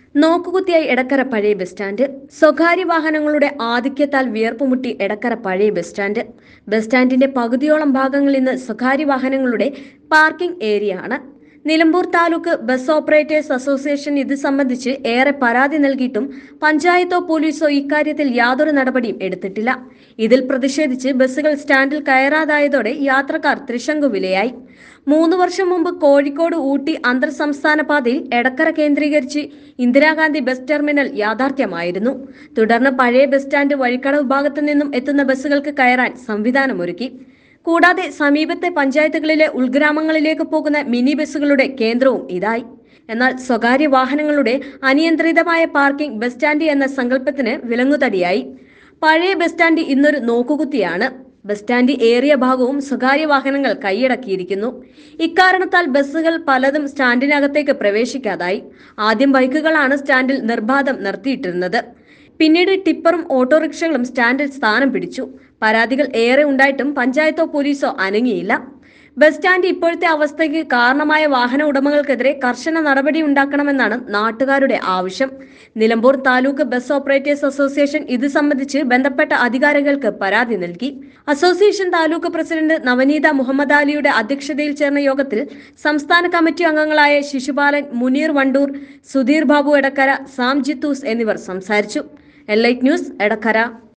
നോക്കുകുത്തിയായി എടക്കര പഴയ bus stand സ്വകാര്യ വാഹനങ്ങളുടെ ആധിക്യത്താൽ വിയർപ്പുമുട്ടി എടക്കര പഴയ ബസ് സ്റ്റാൻഡ് ബസ് സ്റ്റാൻഡിന്റെ പകുതിയോളം ഭാഗങ്ങൾ ഇന്ന് സ്വകാര്യ വാഹനങ്ങളുടെ പാർക്കിംഗ് ഏരിയ ആണ് Nilambur taluk bus operators association ഇത് സംബന്ധിച്ച് ഏറെ പരാതി നൽകിയിട്ടും പഞ്ചായത്തോ പോലീസോ ഇക്കാര്യത്തിൽ യാതൊരു നടപടിയും എടുത്തിട്ടില്ല ഇതിൽ പ്രതിഷേധിച്ച് ബസ്സുകൾ സ്റ്റാൻഡിൽ കയറാതായതോടെ യാത്രക്കാർ ത്രിശങ്കുവിലയായി മൂന്ന് വർഷം മുമ്പ് കോഴിക്കോട് ഊട്ടി അന്തർ സംസ്ഥാന പാതയിൽ എടക്കര കേന്ദ്രീകരിച്ച് ഇന്ദിരാഗാന്ധി ബസ് ടെർമിനൽ യാഥാർത്ഥ്യമായിരുന്നു തുടർന്ന് പഴയ ബസ് സ്റ്റാൻഡ് വഴിക്കടവ് ഭാഗത്തു നിന്നും എത്തുന്ന ബസ്സുകൾക്ക് കയറാൻ സംവിധാനമൊരുക്കി കൂടാതെ സമീപത്തെ പഞ്ചായത്തുകളിലെ ഉൾഗ്രാമങ്ങളിലേക്ക് പോകുന്ന മിനി ബസ്സുകളുടെ കേന്ദ്രവും ഇതായി എന്നാൽ സ്വകാര്യ വാഹനങ്ങളുടെ അനിയന്ത്രിതമായ പാർക്കിംഗ് ബസ് സ്റ്റാൻഡ് എന്ന സങ്കല്പത്തിന് വിലങ്ങുതടിയായി പഴയ ബസ് സ്റ്റാൻഡ് ഇന്നൊരു നോക്കുകുത്തിയാണ് ബസ് സ്റ്റാൻഡ് ഏറിയ ഭാഗവും സ്വകാര്യ വാഹനങ്ങൾ കൈയടക്കിയിരിക്കുന്നു ഇക്കാരണത്താൽ ബസ്സുകൾ പലതും സ്റ്റാൻഡിനകത്തേക്ക് പ്രവേശിക്കാതായി ആദ്യം ബൈക്കുകളാണ് സ്റ്റാൻഡിൽ നിർബാധം നിർത്തിയിട്ടിരുന്നത് പിന്നീട് ടിപ്പറും ഓട്ടോറിക്ഷകളും സ്റ്റാൻഡിൽ സ്ഥാനം പിടിച്ചു പരാതികൾ ഏറെ ഉണ്ടായിട്ടും പഞ്ചായത്തോ പോലീസോ അനങ്ങിയില്ല ബസ് സ്റ്റാൻഡ് ഇപ്പോഴത്തെ അവസ്ഥയ്ക്ക് കാരണമായ വാഹന ഉടമകൾക്കെതിരെ കർശന നടപടി ഉണ്ടാക്കണമെന്നാണ് നാട്ടുകാരുടെ ആവശ്യം Nilambur taluk bus operators association ഇത് സംബന്ധിച്ച് ബന്ധപ്പെട്ട അധികാരികൾക്ക് പരാതി നൽകി അസോസിയേഷൻ താലൂക്ക് പ്രസിഡന്റ് നവനീത മുഹമ്മദ് അലിയുടെ അധ്യക്ഷതയിൽ ചേർന്ന യോഗത്തിൽ സംസ്ഥാന കമ്മിറ്റി അംഗങ്ങളായ ശിശുപാലൻ മുനീർ വണ്ടൂർ സുധീർ ബാബു എടക്കര സാം ജിത്തൂസ് എന്നിവർ സംസാരിച്ചു എലൈറ്റ് ന്യൂസ് എടക്കര